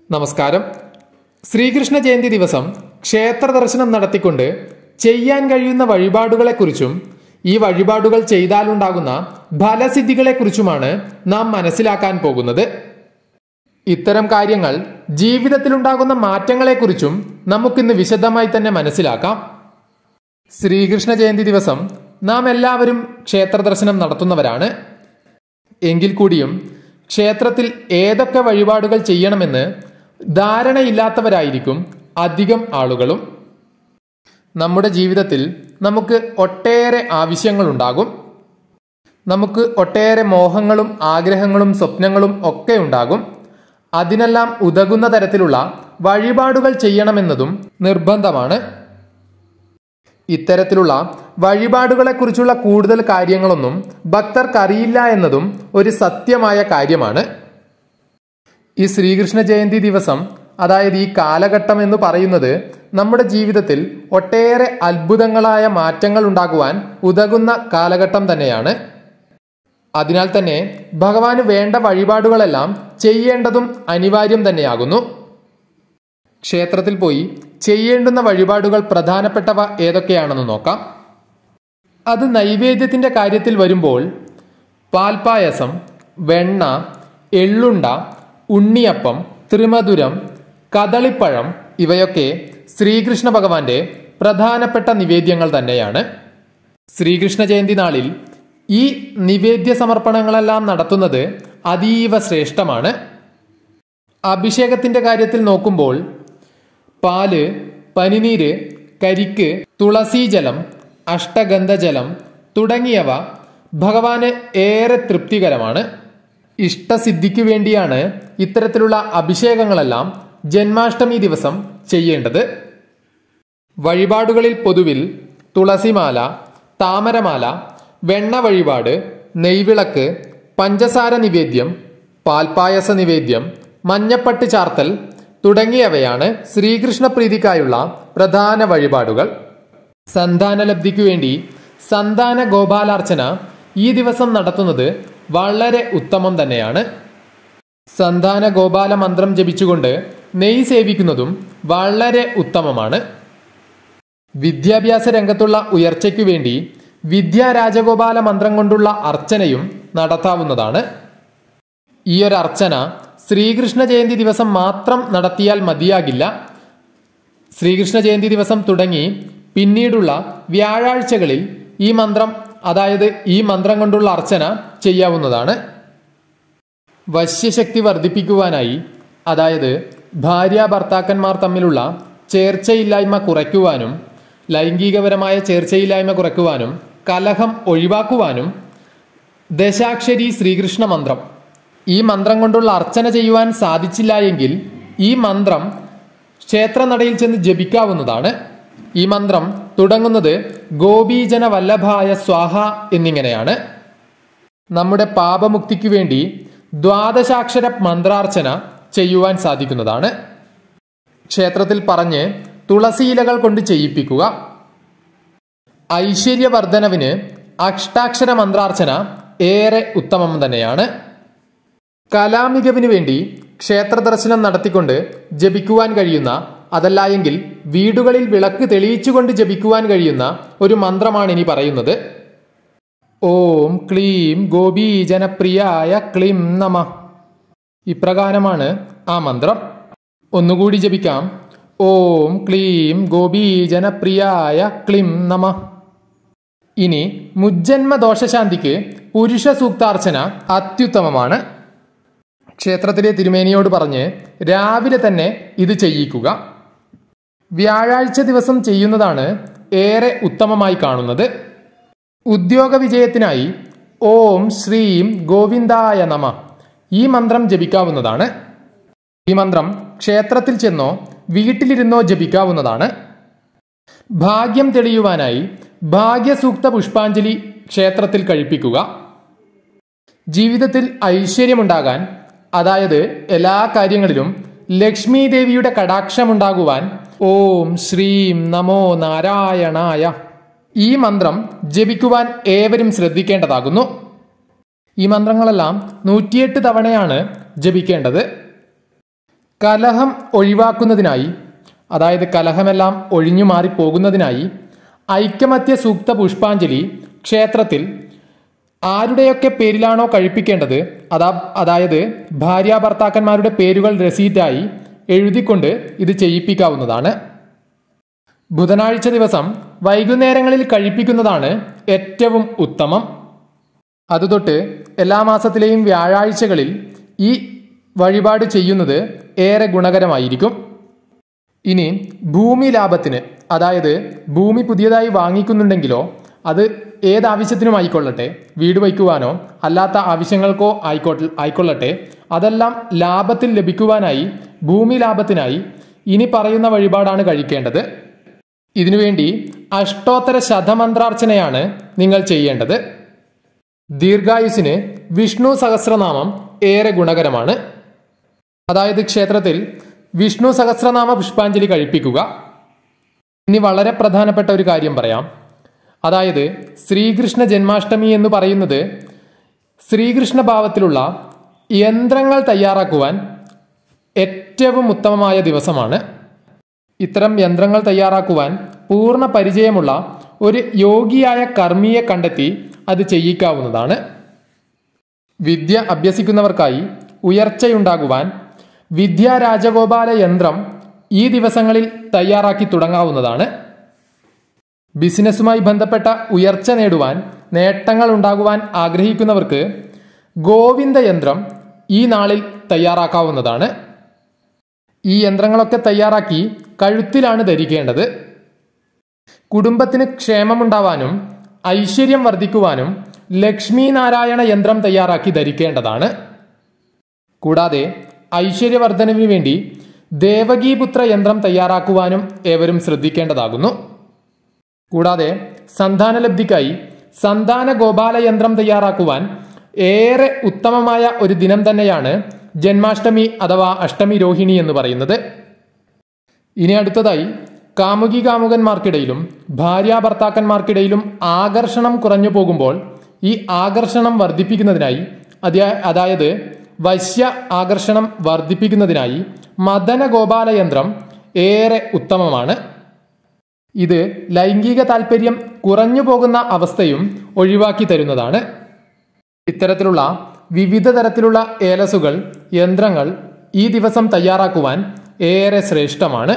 നമസ്കാരം ശ്രീകൃഷ്ണ ജയന്തി ദിവസം ക്ഷേത്ര ദർശനം നടത്തിക്കൊണ്ട് ചെയ്യാൻ കഴിയുന്ന വഴിപാടുകളെക്കുറിച്ചും ഈ വഴിപാടുകൾ ചെയ്താലുണ്ടാകുന്ന ഫലസിദ്ധികളെക്കുറിച്ചുമാണ് നാം മനസ്സിലാക്കാൻ പോകുന്നത് ഇത്തരം കാര്യങ്ങൾ ജീവിതത്തിലുണ്ടാകുന്ന മാറ്റങ്ങളെക്കുറിച്ചും നമുക്കിന്ന് വിശദമായി തന്നെ മനസ്സിലാക്കാം ശ്രീകൃഷ്ണ ജയന്തി ദിവസം നാം എല്ലാവരും ക്ഷേത്ര ദർശനം നടത്തുന്നവരാണ് എങ്കിൽ കൂടിയും ക്ഷേത്രത്തിൽ ഏതൊക്കെ വഴിപാടുകൾ ചെയ്യണമെന്ന് ധാരണയില്ലാത്തവരായിരിക്കും അധികം ആളുകളും നമ്മുടെ ജീവിതത്തിൽ നമുക്ക് ഒട്ടേറെ ആവശ്യങ്ങളുണ്ടാകും നമുക്ക് ഒട്ടേറെ മോഹങ്ങളും ആഗ്രഹങ്ങളും സ്വപ്നങ്ങളും ഒക്കെ ഉണ്ടാകും അതിനെല്ലാം ഉതകുന്ന തരത്തിലുള്ള വഴിപാടുകൾ ചെയ്യണമെന്നതും നിർബന്ധമാണ് ഇത്തരത്തിലുള്ള വഴിപാടുകളെക്കുറിച്ചുള്ള കൂടുതൽ കാര്യങ്ങളൊന്നും ഭക്തർക്കറിയില്ല എന്നതും ഒരു സത്യമായ കാര്യമാണ് ഈ ശ്രീകൃഷ്ണ ജയന്തി ദിവസം അതായത് ഈ കാലഘട്ടം എന്ന് പറയുന്നത് നമ്മുടെ ജീവിതത്തിൽ ഒട്ടേറെ അത്ഭുതങ്ങളായ മാറ്റങ്ങൾ ഉണ്ടാകുവാൻ ഉതകുന്ന കാലഘട്ടം തന്നെയാണ് അതിനാൽ തന്നെ ഭഗവാന് വേണ്ട വഴിപാടുകളെല്ലാം ചെയ്യേണ്ടതും അനിവാര്യം തന്നെയാകുന്നു ക്ഷേത്രത്തിൽ പോയി ചെയ്യേണ്ടുന്ന വഴിപാടുകൾ പ്രധാനപ്പെട്ടവ ഏതൊക്കെയാണെന്ന് നോക്കാം അത് നൈവേദ്യത്തിന്റെ കാര്യത്തിൽ വരുമ്പോൾ പാൽപ്പായസം വെണ്ണ എള്ളുണ്ട ഉണ്ണിയപ്പം ത്രിമധുരം കദളിപ്പഴം ഇവയൊക്കെ ശ്രീകൃഷ്ണ ഭഗവാന്റെ പ്രധാനപ്പെട്ട നിവേദ്യങ്ങൾ തന്നെയാണ് ശ്രീകൃഷ്ണ ജയന്തി നാളിൽ ഈ നിവേദ്യ സമർപ്പണങ്ങളെല്ലാം നടത്തുന്നത് അതീവ ശ്രേഷ്ഠമാണ് അഭിഷേകത്തിന്റെ കാര്യത്തിൽ നോക്കുമ്പോൾ പാല് പനിനീര് കരിക്ക് തുളസീജലം അഷ്ടഗന്ധജലം തുടങ്ങിയവ ഭഗവാന് ഏറെ തൃപ്തികരമാണ് ഇഷ്ടസിദ്ധിക്കു വേണ്ടിയാണ് ഇത്തരത്തിലുള്ള അഭിഷേകങ്ങളെല്ലാം ജന്മാഷ്ടമി ദിവസം ചെയ്യേണ്ടത് വഴിപാടുകളിൽ പൊതുവിൽ തുളസിമാല താമരമാല വെണ്ണ വഴിപാട് നെയ്വിളക്ക് പഞ്ചസാര നിവേദ്യം പാൽപ്പായസ നിവേദ്യം മഞ്ഞപ്പട്ട് ചാർത്തൽ തുടങ്ങിയവയാണ് ശ്രീകൃഷ്ണ പ്രീതിക്കായുള്ള പ്രധാന വഴിപാടുകൾ സന്താനലബ്ധിക്കു വേണ്ടി സന്താന ഗോപാലാർച്ചന ഈ ദിവസം നടത്തുന്നത് വളരെ ഉത്തമം തന്നെയാണ് സന്താന ഗോപാല മന്ത്രം ജപിച്ചുകൊണ്ട് നെയ് സേവിക്കുന്നതും വളരെ ഉത്തമമാണ് വിദ്യാഭ്യാസ രംഗത്തുള്ള ഉയർച്ചയ്ക്കു വേണ്ടി വിദ്യാ രാജഗോപാല മന്ത്രം കൊണ്ടുള്ള അർച്ചനയും നടത്താവുന്നതാണ് ഈ ഒരു അർച്ചന ശ്രീകൃഷ്ണ ജയന്തി ദിവസം മാത്രം നടത്തിയാൽ മതിയാകില്ല ശ്രീകൃഷ്ണ ജയന്തി ദിവസം തുടങ്ങി പിന്നീടുള്ള വ്യാഴാഴ്ചകളിൽ ഈ മന്ത്രം അതായത് ഈ മന്ത്രം കൊണ്ടുള്ള അർച്ചന ചെയ്യാവുന്നതാണ് വശ്യശക്തി വർദ്ധിപ്പിക്കുവാനായി അതായത് ഭാര്യ ഭർത്താക്കന്മാർ തമ്മിലുള്ള ചേർച്ചയില്ലായ്മ കുറയ്ക്കുവാനും ലൈംഗികപരമായ ചേർച്ചയില്ലായ്മ കുറയ്ക്കുവാനും കലഹം ഒഴിവാക്കുവാനും ദശാക്ഷരി ശ്രീകൃഷ്ണ മന്ത്രം ഈ മന്ത്രം കൊണ്ടുള്ള അർച്ചന ചെയ്യുവാൻ സാധിച്ചില്ല എങ്കിൽ ഈ മന്ത്രം ക്ഷേത്രനടയിൽ ചെന്ന് ജപിക്കാവുന്നതാണ് ഈ മന്ത്രം തുടങ്ങുന്നത് ഗോപീജന വല്ലഭായ സ്വാഹ എന്നിങ്ങനെയാണ് നമ്മുടെ പാപമുക്തിക്കു വേണ്ടി ദ്വാദശാക്ഷര മന്ത്രാർച്ചന ചെയ്യുവാൻ സാധിക്കുന്നതാണ് ക്ഷേത്രത്തിൽ പറഞ്ഞ് തുളസിയിലകൾ കൊണ്ട് ചെയ്യിപ്പിക്കുക ഐശ്വര്യവർദ്ധനവിന് അഷ്ടാക്ഷര മന്ത്രാർച്ചന ഏറെ ഉത്തമം തന്നെയാണ് കലാമികവിന് വേണ്ടി ക്ഷേത്ര ദർശനം നടത്തിക്കൊണ്ട് ജപിക്കുവാൻ കഴിയുന്ന അതല്ല എങ്കിൽ വീടുകളിൽ വിളക്ക് തെളിയിച്ചുകൊണ്ട് ജപിക്കുവാൻ കഴിയുന്ന ഒരു മന്ത്രമാണ് ഇനി പറയുന്നത് ഓം ക്ലീം ഗോപീ ജനപ്രിയായ ക്ലീം നമ ഇപ്രകാരമാണ് ആ മന്ത്രം ഒന്നുകൂടി ജപിക്കാം ഓം ക്ലീം ഗോപീ ജനപ്രിയായ ക്ലിം നമ ഇനി മുജ്ജന്മ ദോഷശാന്തിക്ക് പുരുഷ സൂക്താർച്ചന അത്യുത്തമമാണ് ക്ഷേത്രത്തിലെ തിരുമേനിയോട് പറഞ്ഞ് രാവിലെ തന്നെ ഇത് ചെയ്യിക്കുക വ്യാഴാഴ്ച ദിവസം ചെയ്യുന്നതാണ് ഏറെ ഉത്തമമായി കാണുന്നത് ഉദ്യോഗ വിജയത്തിനായി ഓം ശ്രീം ഗോവിന്ദായ നമ ഈ മന്ത്രം ജപിക്കാവുന്നതാണ് ഈ മന്ത്രം ക്ഷേത്രത്തിൽ ചെന്നോ വീട്ടിലിരുന്നോ ജപിക്കാവുന്നതാണ് ഭാഗ്യം തെളിയുവാനായി ഭാഗ്യസൂക്ത പുഷ്പാഞ്ജലി ക്ഷേത്രത്തിൽ കഴിപ്പിക്കുക ജീവിതത്തിൽ ഐശ്വര്യമുണ്ടാകാൻ അതായത് എല്ലാ കാര്യങ്ങളിലും ലക്ഷ്മി ദേവിയുടെ കടാക്ഷമുണ്ടാകുവാൻ ഓം ശ്രീം നമോ നാരായണായ ഈ മന്ത്രം ജപിക്കുവാൻ ഏവരും ശ്രദ്ധിക്കേണ്ടതാകുന്നു ഈ മന്ത്രങ്ങളെല്ലാം നൂറ്റിയെട്ട് തവണയാണ് ജപിക്കേണ്ടത് കലഹം ഒഴിവാക്കുന്നതിനായി അതായത് കലഹമെല്ലാം ഒഴിഞ്ഞു മാറി പോകുന്നതിനായി ഐക്യമത്യ സൂക്ത പുഷ്പാഞ്ജലി ക്ഷേത്രത്തിൽ ആരുടെയൊക്കെ പേരിലാണോ കഴിപ്പിക്കേണ്ടത് അതാ അതായത് ഭാര്യ ഭർത്താക്കന്മാരുടെ പേരുകൾ രസീറ്റായി എഴുതിക്കൊണ്ട് ഇത് ചെയ്യിപ്പിക്കാവുന്നതാണ് ബുധനാഴ്ച ദിവസം വൈകുന്നേരങ്ങളിൽ കഴിപ്പിക്കുന്നതാണ് ഏറ്റവും ഉത്തമം അതുതൊട്ട് എല്ലാ മാസത്തിലെയും വ്യാഴാഴ്ചകളിൽ ഈ വഴിപാട് ചെയ്യുന്നത് ഏറെ ഗുണകരമായിരിക്കും ഇനി ഭൂമി ലാഭത്തിന് അതായത് ഭൂമി പുതിയതായി വാങ്ങിക്കുന്നുണ്ടെങ്കിലോ അത് ഏതാവശ്യത്തിനും ആയിക്കൊള്ളട്ടെ വീട് വയ്ക്കുവാനോ അല്ലാത്ത ആവശ്യങ്ങൾക്കോ ആയിക്കോട്ടെ ആയിക്കൊള്ളട്ടെ അതെല്ലാം ലാഭത്തിൽ ലഭിക്കുവാനായി ഭൂമി ലാഭത്തിനായി ഇനി പറയുന്ന വഴിപാടാണ് കഴിക്കേണ്ടത് ഇതിനുവേണ്ടി അഷ്ടോത്തര ശതമന്ത്രാർച്ചനയാണ് നിങ്ങൾ ചെയ്യേണ്ടത് ദീർഘായുസിന് വിഷ്ണു സഹസ്രനാമം ഏറെ ഗുണകരമാണ് അതായത് ക്ഷേത്രത്തിൽ വിഷ്ണു സഹസ്രനാമ പുഷ്പാഞ്ജലി കഴിപ്പിക്കുക ഇനി വളരെ പ്രധാനപ്പെട്ട ഒരു കാര്യം പറയാം അതായത് ശ്രീകൃഷ്ണ ജന്മാഷ്ടമി എന്ന് പറയുന്നത് ശ്രീകൃഷ്ണ ഭാവത്തിലുള്ള യന്ത്രങ്ങൾ തയ്യാറാക്കുവാൻ ഏറ്റവും ഉത്തമമായ ദിവസമാണ് ഇത്തരം യന്ത്രങ്ങൾ തയ്യാറാക്കുവാൻ പൂർണ്ണ പരിചയമുള്ള ഒരു യോഗിയായ കർമ്മിയെ കണ്ടെത്തി അത് ചെയ്യിക്കാവുന്നതാണ് വിദ്യ അഭ്യസിക്കുന്നവർക്കായി ഉയർച്ചയുണ്ടാകുവാൻ വിദ്യാ രാജഗോപാല യന്ത്രം ഈ ദിവസങ്ങളിൽ തയ്യാറാക്കി തുടങ്ങാവുന്നതാണ് ബിസിനസ്സുമായി ബന്ധപ്പെട്ട ഉയർച്ച നേടുവാൻ നേട്ടങ്ങൾ ഉണ്ടാകുവാൻ ആഗ്രഹിക്കുന്നവർക്ക് ഗോവിന്ദ യന്ത്രം ഈ നാളിൽ തയ്യാറാക്കാവുന്നതാണ് ഈ യന്ത്രങ്ങളൊക്കെ തയ്യാറാക്കി കഴുത്തിലാണ് ധരിക്കേണ്ടത് കുടുംബത്തിന് ക്ഷേമമുണ്ടാവാനും ഐശ്വര്യം വർദ്ധിക്കുവാനും ലക്ഷ്മി നാരായണ യന്ത്രം തയ്യാറാക്കി ധരിക്കേണ്ടതാണ് കൂടാതെ ഐശ്വര്യവർദ്ധനവിന് വേണ്ടി ദേവകീപുത്ര യന്ത്രം തയ്യാറാക്കുവാനും ഏവരും ശ്രദ്ധിക്കേണ്ടതാകുന്നു കൂടാതെ സന്താനലബ്ധിക്കായി സന്താന ഗോപാല യന്ത്രം തയ്യാറാക്കുവാൻ ഏറെ ഉത്തമമായ ഒരു ദിനം തന്നെയാണ് ജന്മാഷ്ടമി അഥവാ അഷ്ടമി രോഹിണി എന്ന് പറയുന്നത് ഇനി അടുത്തതായി കാമുകി കാമുകന്മാർക്കിടയിലും ഭാര്യ ഭർത്താക്കന്മാർക്കിടയിലും ആകർഷണം കുറഞ്ഞു പോകുമ്പോൾ ഈ ആകർഷണം വർദ്ധിപ്പിക്കുന്നതിനായി അതാ- അതായത് വശ്യ ആകർഷണം വർദ്ധിപ്പിക്കുന്നതിനായി മദന ഗോപാല യന്ത്രം ഏറെ ഉത്തമമാണ് ഇത് ലൈംഗിക താല്പര്യം കുറഞ്ഞു പോകുന്ന അവസ്ഥയും ഒഴിവാക്കി തരുന്നതാണ് ഇത്തരത്തിലുള്ള വിവിധ തരത്തിലുള്ള ഏലസുകൾ യന്ത്രങ്ങൾ ഈ ദിവസം തയ്യാറാക്കുവാൻ ഏറെ ശ്രേഷ്ഠമാണ്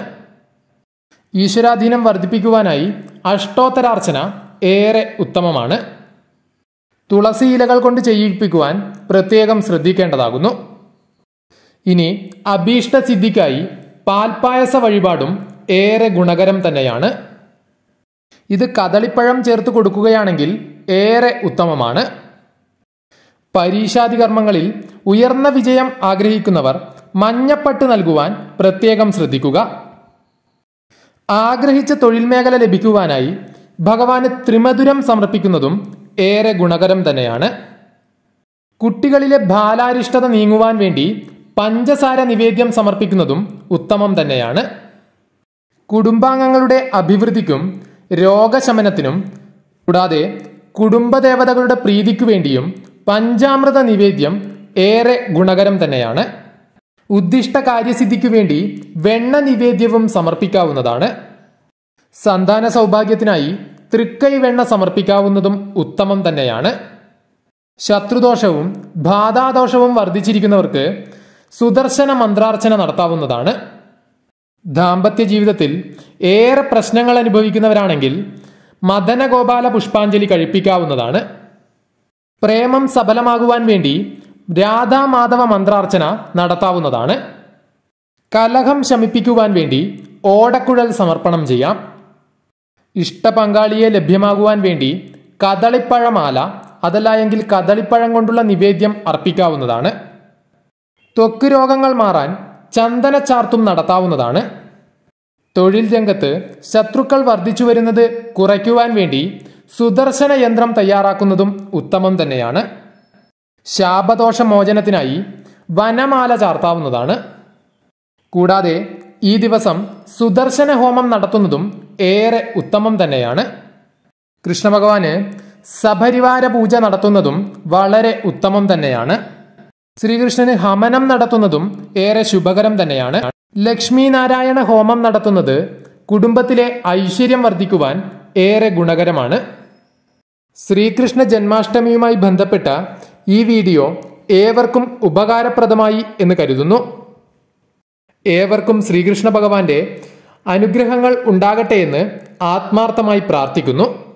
ഈശ്വരാധീനം വർദ്ധിപ്പിക്കുവാനായി അഷ്ടോത്തരാർച്ചന ഏറെ ഉത്തമമാണ് തുളസി ഇലകൾ കൊണ്ട് ചെയ്യിപ്പിക്കുവാൻ പ്രത്യേകം ശ്രദ്ധിക്കേണ്ടതാകുന്നു ഇനി അഭീഷ്ട സിദ്ധിക്കായി പാൽപ്പായസ വഴിപാടും ഏറെ ഗുണകരം തന്നെയാണ് ഇത് കദളിപ്പഴം ചേർത്ത് കൊടുക്കുകയാണെങ്കിൽ ഏറെ ഉത്തമമാണ് പരീക്ഷാതി കർമ്മങ്ങളിൽ ഉയർന്ന വിജയം ആഗ്രഹിക്കുന്നവർ മഞ്ഞപ്പട്ട് നൽകുവാൻ പ്രത്യേകം ശ്രദ്ധിക്കുക ആഗ്രഹിച്ച തൊഴിൽ മേഖല ലഭിക്കുവാനായി ഭഗവാന് ത്രിമധുരം സമർപ്പിക്കുന്നതും ഏറെ ഗുണകരം തന്നെയാണ് കുട്ടികളിലെ ബാലാരിഷ്ടത നീങ്ങുവാൻ വേണ്ടി പഞ്ചസാര നിവേദ്യം സമർപ്പിക്കുന്നതും ഉത്തമം തന്നെയാണ് കുടുംബാംഗങ്ങളുടെ അഭിവൃദ്ധിക്കും രോഗശമനത്തിനും കൂടാതെ കുടുംബദേവതകളുടെ പ്രീതിക്കു വേണ്ടിയും പഞ്ചാമൃത നിവേദ്യം ഏറെ ഗുണകരം തന്നെയാണ് ഉദ്ദിഷ്ട കാര്യസിദ്ധിക്കു വേണ്ടി വെണ്ണ നിവേദ്യവും സമർപ്പിക്കാവുന്നതാണ് സന്താന സൗഭാഗ്യത്തിനായി തൃക്കൈ വെണ്ണ സമർപ്പിക്കാവുന്നതും ഉത്തമം തന്നെയാണ് ശത്രുദോഷവും ബാധാദോഷവും വർദ്ധിച്ചിരിക്കുന്നവർക്ക് സുദർശന മന്ത്രാർച്ചന നടത്താവുന്നതാണ് ദാമ്പത്യ ജീവിതത്തിൽ ഏറെ പ്രശ്നങ്ങൾ അനുഭവിക്കുന്നവരാണെങ്കിൽ മദനഗോപാല പുഷ്പാഞ്ജലി കഴിപ്പിക്കാവുന്നതാണ് പ്രേമം സഫലമാകുവാൻ വേണ്ടി രാധാമാധവ മന്ത്രാർച്ചന നടത്താവുന്നതാണ് കലഹം ശമിപ്പിക്കുവാൻ വേണ്ടി ഓടക്കുഴൽ സമർപ്പണം ചെയ്യാം ഇഷ്ടപങ്കാളിയെ ലഭ്യമാകുവാൻ വേണ്ടി കദളിപ്പഴമാല അതല്ല എങ്കിൽ കദളിപ്പഴം കൊണ്ടുള്ള നിവേദ്യം അർപ്പിക്കാവുന്നതാണ് ത്വക്ക് രോഗങ്ങൾ മാറാൻ ചന്ദനച്ചാർത്തും നടത്താവുന്നതാണ് തൊഴിൽ രംഗത്ത് ശത്രുക്കൾ വർദ്ധിച്ചു വരുന്നത് കുറയ്ക്കുവാൻ വേണ്ടി സുദർശന യന്ത്രം തയ്യാറാക്കുന്നതും ഉത്തമം തന്നെയാണ് ശാപദോഷ മോചനത്തിനായി വനമാല ചാർത്താവുന്നതാണ് കൂടാതെ ഈ ദിവസം സുദർശന ഹോമം നടത്തുന്നതും ഏറെ ഉത്തമം തന്നെയാണ് കൃഷ്ണഭഗവാന് സപരിവാര പൂജ നടത്തുന്നതും വളരെ ഉത്തമം തന്നെയാണ് ശ്രീകൃഷ്ണന് ഹമനം നടത്തുന്നതും ഏറെ ശുഭകരം തന്നെയാണ് ലക്ഷ്മി നാരായണ ഹോമം നടത്തുന്നത് കുടുംബത്തിലെ ഐശ്വര്യം വർദ്ധിക്കുവാൻ ഏറെ ഗുണകരമാണ് ശ്രീകൃഷ്ണ ജന്മാഷ്ടമിയുമായി ബന്ധപ്പെട്ട ഈ വീഡിയോ ഏവർക്കും ഉപകാരപ്രദമായി എന്ന് കരുതുന്നു ഏവർക്കും ശ്രീകൃഷ്ണ ഭഗവാന്റെ അനുഗ്രഹങ്ങൾ ഉണ്ടാകട്ടെ എന്ന് ആത്മാർത്ഥമായി പ്രാർത്ഥിക്കുന്നു